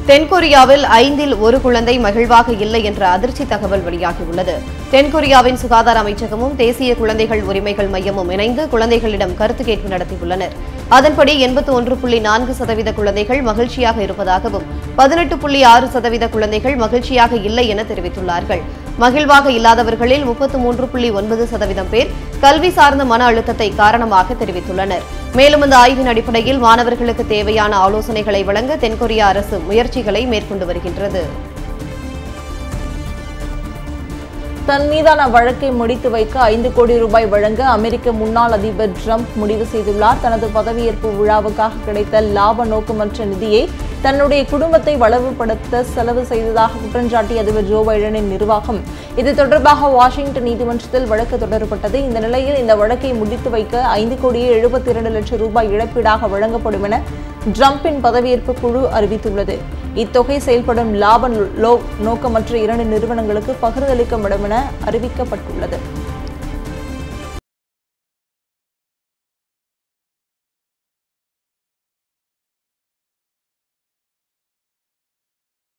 தென்கொரியாவில் ஐந்தில் ஒரு குழந்தை மகிழ்வாக இல்லை என்ற அதிர்ச்சி தகவல் வெளியாகியுள்ளது தென்கொரியாவின் சுகாதார அமைச்சகமும் தேசிய குழந்தைகள் உரிமைகள் மையமும் இணைந்து குழந்தைகளிடம் கருத்து கேட்பு நடத்தியுள்ளனர் அதன்படி எண்பத்தி ஒன்று புள்ளி நான்கு சதவீத குழந்தைகள் மகிழ்ச்சியாக இருப்பதாகவும் பதினெட்டு புள்ளி ஆறு சதவீத குழந்தைகள் மகிழ்ச்சியாக இல்லை என தெரிவித்துள்ளார்கள் மகிழ்வாக இல்லாதவர்களில் முப்பத்து மூன்று புள்ளி ஒன்பது சதவீதம் பேர் கல்வி சார்ந்த மன அழுத்தத்தை காரணமாக தெரிவித்துள்ளனர் மேலும் இந்த ஆய்வின் அடிப்படையில் மாணவர்களுக்கு தேவையான ஆலோசனைகளை வழங்க தென்கொரிய அரசு முயற்சிகளை மேற்கொண்டு வருகின்றது தன் மீதான வழக்கை முடித்து வைக்க ஐந்து கோடி ரூபாய் வழங்க அமெரிக்க முன்னாள் அதிபர் ட்ரம்ப் முடிவு செய்துள்ளார் தனது பதவியேற்பு விழாவுக்காக கிடைத்த லாப நோக்கமற்ற நிதியை தன்னுடைய குடும்பத்தை வளவுபடுத்த செலவு செய்ததாக குற்றஞ்சாட்டிய அதிபர் ஜோ பைடனின் நிர்வாகம் இது தொடர்பாக வாஷிங்டன் நீதிமன்றத்தில் வழக்கு தொடரப்பட்டது இந்த நிலையில் இந்த வழக்கை முடித்து வைக்க ஐந்து கோடியே எழுபத்தி இரண்டு லட்சம் ரூபாய் இழப்பீடாக வழங்கப்படும் என ட்ரம்பின் பதவியேற்பு குழு அறிவித்துள்ளது இத்தொகை செயல்படும் லாப லோ நோக்கமற்ற இரண்டு நிறுவனங்களுக்கு பகிர்ந்தளிக்கப்படும் என அறிவிக்கப்பட்டுள்ளது